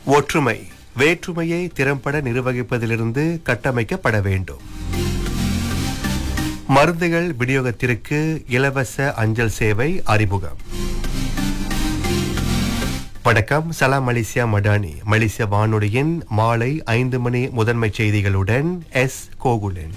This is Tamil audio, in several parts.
ஒற்றுமை வேற்றுமையை திறம்பட நிர்வகிப்பதிலிருந்து கட்டமைக்கப்பட வேண்டும் மருந்துகள் விநியோகத்திற்கு இலவச அஞ்சல் சேவை அறிமுகம் வணக்கம் சலாம் மலேசியா மடானி மலேசிய வானொலியின் மாலை ஐந்து மணி முதன்மை செய்திகளுடன் எஸ் கோகுலன்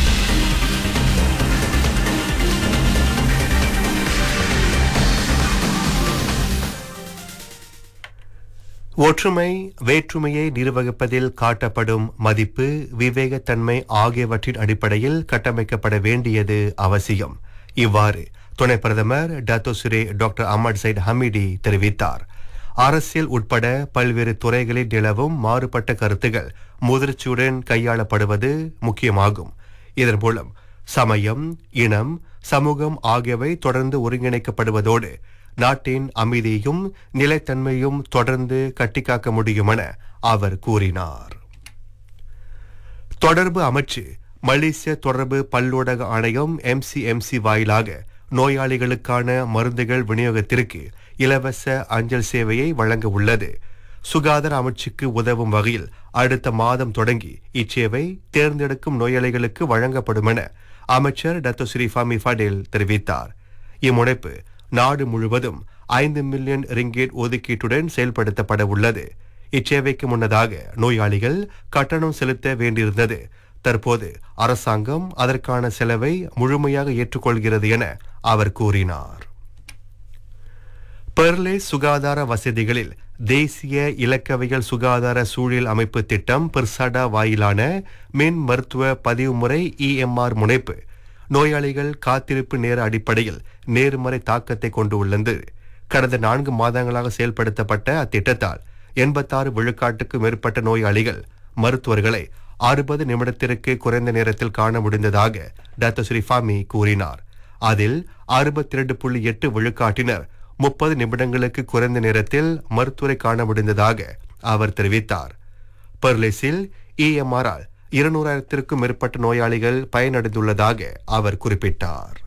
ஒற்றுமை வேற்றுமையை நிர்வகிப்பதில் காட்டப்படும் மதிப்பு விவேகத்தன்மை ஆகியவற்றின் அடிப்படையில் கட்டமைக்கப்பட வேண்டியது அவசியம் இவ்வாறு துணை பிரதமர் Datuk Seri doctor Ahmad Zahid Hamidi தெரிவித்தார் அரசியல் உட்பட பல்வேறு துறைகளில் நிலவும் மாறுபட்ட கருத்துகள் முதிர்ச்சியுடன் கையாளப்படுவது முக்கியமாகும் இதன் மூலம் சமயம் இனம் சமூகம் ஆகியவை தொடர்ந்து ஒருங்கிணைக்கப்படுவதோடு நாட்டின் அமைதியையும் நிலைத்தன்மையும் தொடர்ந்து கட்டிக்காக்க முடியும் என அவர் கூறினார் தொடர்பு அமைச்சு மலேசிய தொடர்பு பல்லூடக ஆணையம் எம்சிஎம்சி வாயிலாக நோயாளிகளுக்கான மருந்துகள் விநியோகத்திற்கு இலவச அஞ்சல் சேவையை வழங்க உள்ளது சுகாதார அமைச்சுக்கு உதவும் வகையில் அடுத்த மாதம் தொடங்கி இச்சேவை தேர்ந்தெடுக்கும் நோயாளிகளுக்கு வழங்கப்படும் என அமைச்சர் டத்தோ ஸ்ரீ ஃபாமி ஃபடேல் தெரிவித்தார் இம்முனைப்பு நாடு முழுவதும் ஐந்து மில்லியன் ரிங்கேட் ஒதுக்கீட்டுடன் செயல்படுத்தப்பட உள்ளது இச்சேவைக்கு முன்னதாக நோயாளிகள் கட்டணம் செலுத்த வேண்டியிருந்தது தற்போது அரசாங்கம் அதற்கான செலவை முழுமையாக ஏற்றுக்கொள்கிறது என அவர் கூறினார் பெர்லே சுகாதார வசதிகளில் தேசிய இலக்கவியல் சுகாதார சூழல் அமைப்பு திட்டம் பெர்சாடா வாயிலான மின் மருத்துவ பதிவு முறை இஎம்ஆர் முனைப்பு நோயாளிகள் காத்திருப்பு நேர அடிப்படையில் நேர்மறை தாக்கத்தை கொண்டு உள்ளது கடந்த நான்கு மாதங்களாக செயல்படுத்தப்பட்ட அத்திட்டத்தால் எண்பத்தாறு விழுக்காட்டுக்கு மேற்பட்ட நோயாளிகள் மருத்துவர்களை அறுபது நிமிடத்திற்கு குறைந்த நேரத்தில் காண முடிந்ததாக டாக்டர் ஸ்ரீஃபாமி கூறினார் அதில் அறுபத்தி ரெண்டு புள்ளி எட்டு விழுக்காட்டினர் முப்பது நிமிடங்களுக்கு குறைந்த நேரத்தில் மருத்துவரை காண முடிந்ததாக அவர் தெரிவித்தார் பெர்லிஸில் இஎம்ஆரால் இருநூறாயிரத்திற்கும் மேற்பட்ட நோயாளிகள் பயனடைந்துள்ளதாக அவர் குறிப்பிட்டார்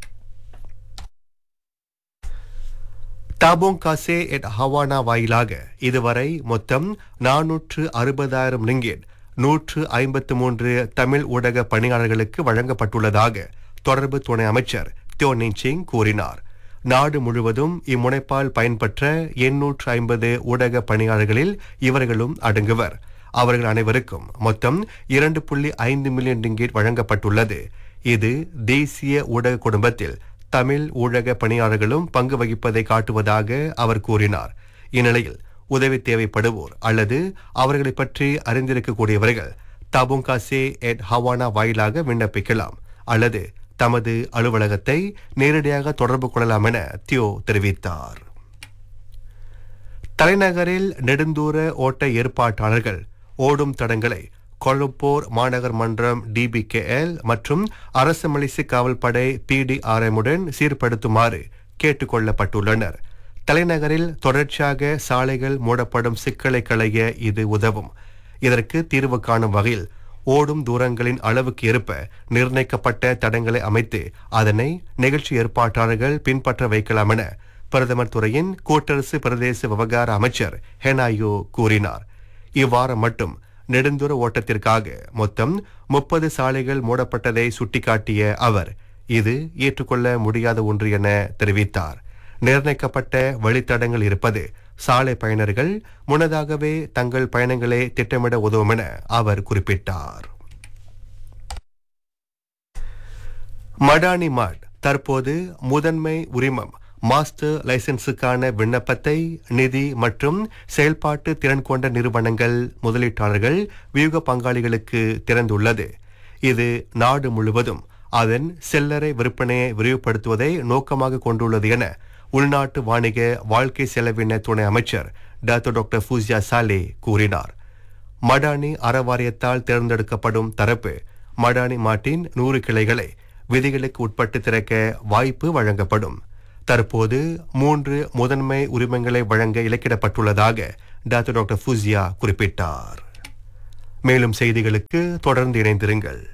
டாபோங் காசே எட் ஹவானா வாயிலாக இதுவரை மொத்தம் நானூற்று அறுபதாயிரம் ரிங்கெட் நூற்று ஐம்பத்து மூன்று தமிழ் ஊடக பணியாளர்களுக்கு வழங்கப்பட்டுள்ளதாக தொடர்பு துணை அமைச்சர் தியோ நின்சிங் கூறினார் நாடு முழுவதும் இம்முனைப்பால் பயன்பெற்ற எண்ணூற்று ஐம்பது ஊடக பணியாளர்களில் இவர்களும் அடங்குவர் அவர்கள் அனைவருக்கும் மொத்தம் இரண்டு புள்ளி ஐந்து மில்லியன் ரிங்கேட் வழங்கப்பட்டுள்ளது இது தேசிய ஊடக குடும்பத்தில் தமிழ் ஊடக பணியாளர்களும் பங்கு வகிப்பதை காட்டுவதாக அவர் கூறினார் இந்நிலையில் உதவி தேவைப்படுவோர் அல்லது அவர்களை பற்றி அறிந்திருக்கக்கூடியவர்கள் தபுங்காசே எட் ஹவானா வாயிலாக விண்ணப்பிக்கலாம் அல்லது தமது அலுவலகத்தை நேரடியாக தொடர்பு கொள்ளலாம் என தியோ தெரிவித்தார் தலைநகரில் நெடுந்தூர ஓட்ட ஏற்பாட்டாளர்கள் ஓடும் தடங்களை கொழும்போர் மாநகர் மன்றம் டிபிகேஎல் மற்றும் அரசு மலேசிய காவல்படை பிடிஆர்எம்முடன் சீர்படுத்துமாறு கேட்டுக்கொள்ளப்பட்டுள்ளனர் தலைநகரில் தொடர்ச்சியாக சாலைகள் மூடப்படும் சிக்கலை களைய இது உதவும் இதற்கு தீர்வு காணும் வகையில் ஓடும் தூரங்களின் அளவுக்கு ஏற்ப நிர்ணயிக்கப்பட்ட தடங்களை அமைத்து அதனை நிகழ்ச்சி ஏற்பாட்டாளர்கள் பின்பற்ற வைக்கலாம் என பிரதமர் துறையின் கூட்டரசு பிரதேச விவகார அமைச்சர் ஹெனாயோ கூறினார் இவ்வாரம் மட்டும் நெடுந்தூர ஓட்டத்திற்காக மொத்தம் முப்பது சாலைகள் மூடப்பட்டதை சுட்டிக்காட்டிய அவர் இது ஏற்றுக்கொள்ள முடியாத ஒன்று என தெரிவித்தார் நிர்ணயிக்கப்பட்ட வழித்தடங்கள் இருப்பது சாலை பயணர்கள் முன்னதாகவே தங்கள் பயணங்களை திட்டமிட உதவும் என அவர் குறிப்பிட்டார் மடானி மாட் தற்போது முதன்மை உரிமம் மாஸ்டர் லைசன்ஸுக்கான விண்ணப்பத்தை நிதி மற்றும் செயல்பாட்டு திறன் கொண்ட நிறுவனங்கள் முதலீட்டாளர்கள் வியூக பங்காளிகளுக்கு திறந்துள்ளது இது நாடு முழுவதும் அதன் செல்லறை விற்பனையை விரிவுபடுத்துவதை நோக்கமாக கொண்டுள்ளது என உள்நாட்டு வாணிக வாழ்க்கை செலவின துணை அமைச்சர் டாக்டர் டாக்டர் ஃபூசியா சாலே கூறினார் மடானி அறவாரியத்தால் தேர்ந்தெடுக்கப்படும் தரப்பு மடானி மாட்டின் நூறு கிளைகளை விதிகளுக்கு உட்பட்டு திறக்க வாய்ப்பு வழங்கப்படும் தற்போது மூன்று முதன்மை உரிமங்களை வழங்க இலக்கிடப்பட்டுள்ளதாக டாக்டர் டாக்டர் ஃபூசியா குறிப்பிட்டார் மேலும் செய்திகளுக்கு தொடர்ந்து இணைந்திருங்கள்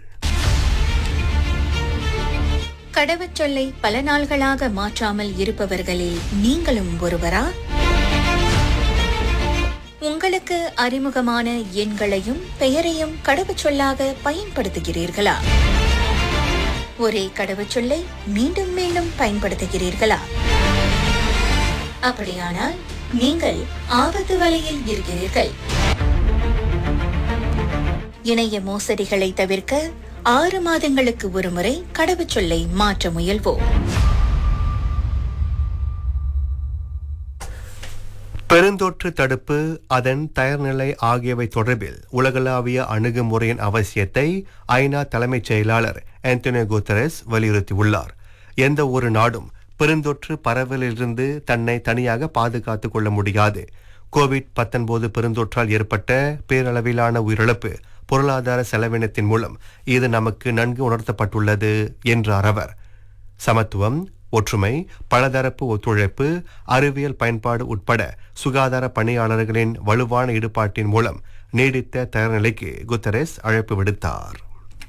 கடவுச்சொல்லை பல நாள்களாக மாற்றாமல் இருப்பவர்களில் நீங்களும் ஒருவரா உங்கள் உங்களுக்கு அறிமுகமான எண்களையும் பெயரையும் கடவுச்சொல்லாக பயன்படுத்துகிறீர்களா ஒரே கடவுச்சொல்லை மீண்டும் மீண்டும் பயன்படுத்துகிறீர்களா அப்படியானால் நீங்கள் ஆபத்து வலையில் இருக்கிறீர்கள் இணைய மோசடிகளை தவிர்க்க ஆறு மாதங்களுக்கு ஒருமுறை கடவுச்சொல்லை மாற்ற முயல்வோம் பெருந்தொற்று தடுப்பு அதன் தயார்நிலை ஆகியவை தொடர்பில் உலகளாவிய அணுகுமுறையின் அவசியத்தை ஐநா தலைமைச் செயலாளர் ஆந்தோனியோ குத்தரஸ் வலியுறுத்தியுள்ளார் எந்த ஒரு நாடும் பெருந்தொற்று பரவலிலிருந்து தன்னை தனியாக பாதுகாத்துக் கொள்ள முடியாது கோவிட் 19 பெருந்தொற்றால் ஏற்பட்ட பேரளவிலான உயிரிழப்பு பொருளாதார செலவினத்தின் மூலம் இது நமக்கு நன்கு உணர்த்தப்பட்டுள்ளது என்றார் அவர் சமத்துவம் ஒற்றுமை பலதரப்பு ஒத்துழைப்பு அறிவியல் பயன்பாடு உட்பட சுகாதார பணியாளர்களின் வலுவான ஈடுபாட்டின் மூலம் நீடித்த தயார்நிலைக்கு குத்தரஸ் அழைப்பு விடுத்தார்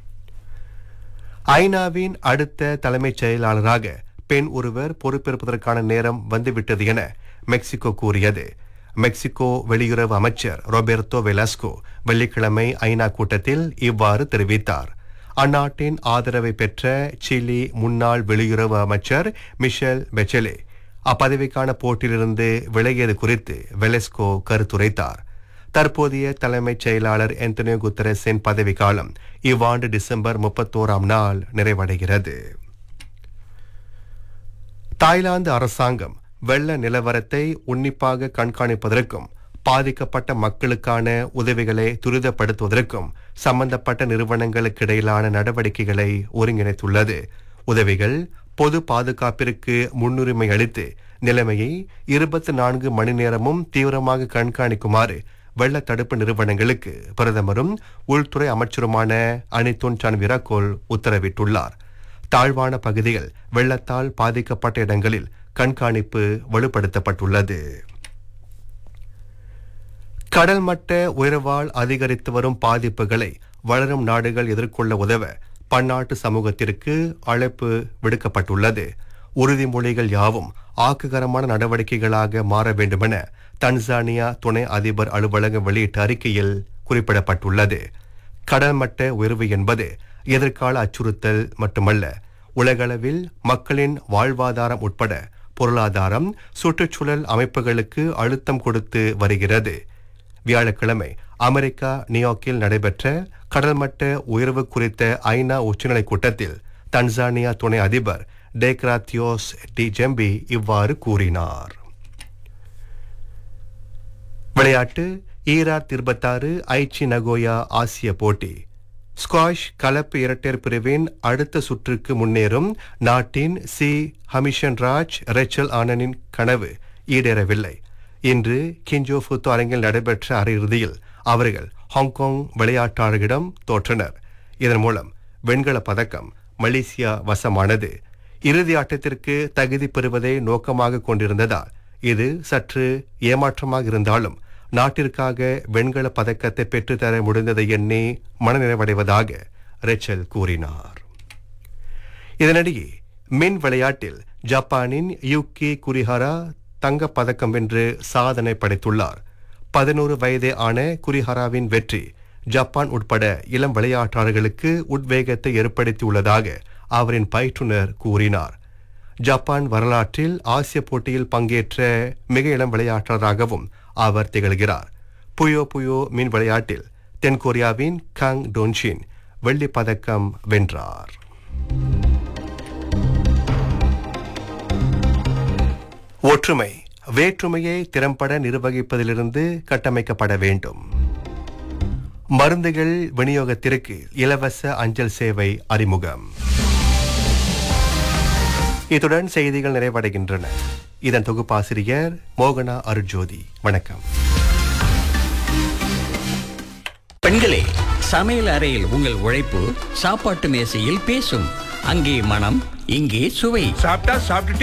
ஐநாவின் அடுத்த தலைமைச் செயலாளராக பெண் ஒருவர் பொறுப்பேற்பதற்கான நேரம் வந்துவிட்டது என மெக்சிகோ கூறியது மெக்சிகோ வெளியுறவு அமைச்சர் ரொபெர்டோ வெலாஸ்கோ வெள்ளிக்கிழமை ஐநா கூட்டத்தில் இவ்வாறு தெரிவித்தார் அந்நாட்டின் ஆதரவை பெற்ற சிலி முன்னாள் வெளியுறவு அமைச்சர் மிஷேல் பெச்சலே அப்பதவிக்கான போட்டியிலிருந்து விலகியது குறித்து வெலஸ்கோ கருத்துரைத்தார் தற்போதைய தலைமைச் செயலாளர் ஆந்தனியோ குத்தரஸின் பதவிக்காலம் இவ்வாண்டு டிசம்பர் முப்பத்தோராம் நாள் நிறைவடைகிறது தாய்லாந்து அரசாங்கம் வெள்ள நிலவரத்தை உன்னிப்பாக கண்காணிப்பதற்கும் பாதிக்கப்பட்ட மக்களுக்கான உதவிகளை துரிதப்படுத்துவதற்கும் சம்பந்தப்பட்ட நிறுவனங்களுக்கு இடையிலான நடவடிக்கைகளை ஒருங்கிணைத்துள்ளது உதவிகள் பொது பாதுகாப்பிற்கு முன்னுரிமை அளித்து நிலைமையை இருபத்தி நான்கு மணி நேரமும் தீவிரமாக கண்காணிக்குமாறு வெள்ள தடுப்பு நிறுவனங்களுக்கு பிரதமரும் உள்துறை அமைச்சருமான அனிதோன் சான் விராகோல் உத்தரவிட்டுள்ளார் தாழ்வான பகுதிகள் வெள்ளத்தால் பாதிக்கப்பட்ட இடங்களில் கண்காணிப்பு வலுப்படுத்தப்பட்டுள்ளது கடல் மட்ட உயர்வால் அதிகரித்து வரும் பாதிப்புகளை வளரும் நாடுகள் எதிர்கொள்ள உதவ பன்னாட்டு சமூகத்திற்கு அழைப்பு விடுக்கப்பட்டுள்ளது உறுதிமொழிகள் யாவும் ஆக்குகரமான நடவடிக்கைகளாக மாற வேண்டுமென தன்சானியா துணை அதிபர் அலுவலகம் வெளியிட்ட அறிக்கையில் குறிப்பிடப்பட்டுள்ளது கடல் மட்ட உயர்வு என்பது எதிர்கால அச்சுறுத்தல் மட்டுமல்ல உலகளவில் மக்களின் வாழ்வாதாரம் உட்பட பொருளாதாரம் சுற்றுச்சூழல் அமைப்புகளுக்கு அழுத்தம் கொடுத்து வருகிறது வியாழக்கிழமை அமெரிக்கா நியூயார்க்கில் நடைபெற்ற கடல்மட்ட உயர்வு குறித்த ஐநா உச்சநிலை கூட்டத்தில் தன்சானியா துணை அதிபர் டேக்ராத்தியோஸ் டி ஜெம்பி இவ்வாறு கூறினார் விளையாட்டு ஈரார் இருபத்தாறு ஐச்சி நகோயா ஆசிய போட்டி ஸ்குவாஷ் கலப்பு இரட்டையர் பிரிவின் அடுத்த சுற்றுக்கு முன்னேறும் நாட்டின் சி ஹமிஷன் ராஜ் ரெச்சல் ஆனனின் கனவு ஈடேறவில்லை இன்று கிஞ்சோ ஃபுத்து அரங்கில் நடைபெற்ற அரையிறுதியில் அவர்கள் ஹாங்காங் விளையாட்டாளர்களிடம் தோற்றனர் இதன் மூலம் வெண்கல பதக்கம் மலேசியா வசமானது இறுதி ஆட்டத்திற்கு தகுதி பெறுவதை நோக்கமாக கொண்டிருந்ததால் இது சற்று ஏமாற்றமாக இருந்தாலும் நாட்டிற்காக வெண்கல பதக்கத்தை பெற்றுத்தர முடிந்ததை எண்ணி மனநிறைவடைவதாக ரெச்சல் கூறினார் இதனிடையே மின் விளையாட்டில் ஜப்பானின் யூகி குரிஹாரா தங்கப் பதக்கம் வென்று சாதனை படைத்துள்ளார் பதினோரு வயதே ஆன குரிஹாராவின் வெற்றி ஜப்பான் உட்பட இளம் விளையாட்டாளர்களுக்கு உத்வேகத்தை ஏற்படுத்தியுள்ளதாக அவரின் பயிற்றுனர் கூறினார் ஜப்பான் வரலாற்றில் ஆசிய போட்டியில் பங்கேற்ற மிக இளம் விளையாட்டாளராகவும் அவர் திகழ்கிறார் புயோ புயோ மின் விளையாட்டில் தென்கொரியாவின் கங் டோன்ஷின் வெள்ளிப் பதக்கம் வென்றார் ஒற்றுமை வேற்றுமையை திறம்பட நிர்வகிப்பதிலிருந்து கட்டமைக்கப்பட வேண்டும் மருந்துகள் விநியோகத்திற்கு இலவச அஞ்சல் சேவை அறிமுகம் இத்துடன் செய்திகள் நிறைவடைகின்றன இதன் தொகுப்பாசிரியர் மோகனா அருஜோதி வணக்கம் பெண்களே சமையல் அறையில் உங்கள் உழைப்பு சாப்பாட்டு மேசையில் பேசும் அங்கே மனம் இங்கே சுவை சாப்பிட்டா சாப்பிட்டுட்டே